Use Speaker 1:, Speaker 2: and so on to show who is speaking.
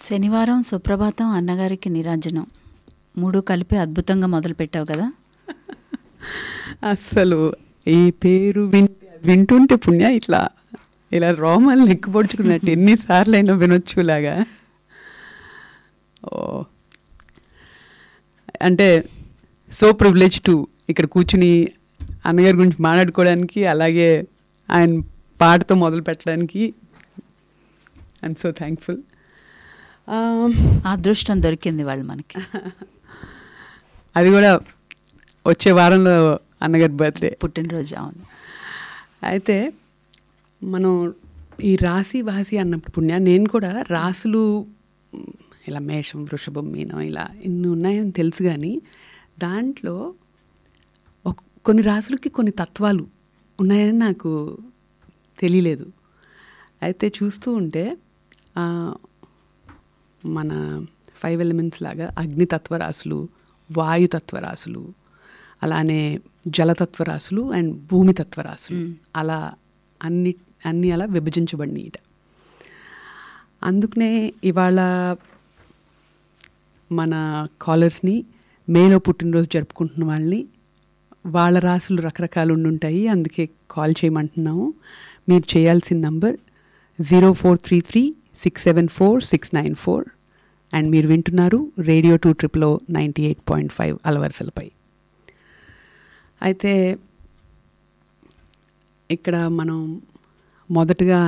Speaker 1: శనివారం సుప్రభాతం అన్నగారికి నిరాజనం మూడు కలిపి అద్భుతంగా మొదలుపెట్టావు కదా
Speaker 2: అస్సలు ఈ పేరు విన్ వింటుంటే పుణ్య ఇట్లా ఇలా రోమాలు ఎక్కుపొడుచుకున్నట్టు ఎన్నిసార్లు అయినా వినొచ్చులాగా ఓ అంటే సో ప్రివిలేజ్ టు ఇక్కడ కూర్చుని అన్నగారి గురించి మాట్లాడుకోవడానికి అలాగే ఆయన పాటతో మొదలు పెట్టడానికి ఐఎమ్ సో థ్యాంక్ఫుల్
Speaker 1: ఆ అదృష్టం దొరికింది వాళ్ళు మనకి
Speaker 2: అది కూడా వచ్చే వారంలో అన్నగారి బర్త్డే
Speaker 1: పుట్టినరోజు అవును
Speaker 2: అయితే మనం ఈ రాశి వాసి అన్నప్పుడు పుణ్య నేను కూడా రాసులు మ్, ఇలా మేషం వృషభం మీనం ఇలా ఇన్ని ఉన్నాయని తెలుసు కానీ దాంట్లో ఒక- కొన్ని రాసులకి కొన్ని తత్వాలు ఉన్నాయని నాకు తెలియలేదు అయితే చూస్తూ ఉంటే ఆ, మన ఫైవ్ ఎలిమెంట్స్ లాగా అగ్నితత్వ రాసులు వాయుతత్వ రాసులు అలానే జలతత్వ రాసులు అండ్ భూమితత్వ రాసులు అలా అన్ని అన్ని అలా విభజించబడినాయి ఇట అందుకనే ఇవాళ మన కాలర్స్ని మేలో పుట్టినరోజు జరుపుకుంటున్న వాళ్ళని వాళ్ళ రాసులు రకరకాలు ఉండుంటాయి అందుకే కాల్ చేయమంటున్నాము మీరు చేయాల్సిన number zero four three three six seven four six nine four and మీరు వింటున్నారు రేడియో టూ ట్రిప్లో నైంటీ ఎయిట్ పాయింట్ ఫైవ్ అలవరుసలపై అయితే ఇక్కడ మనం మొదటగా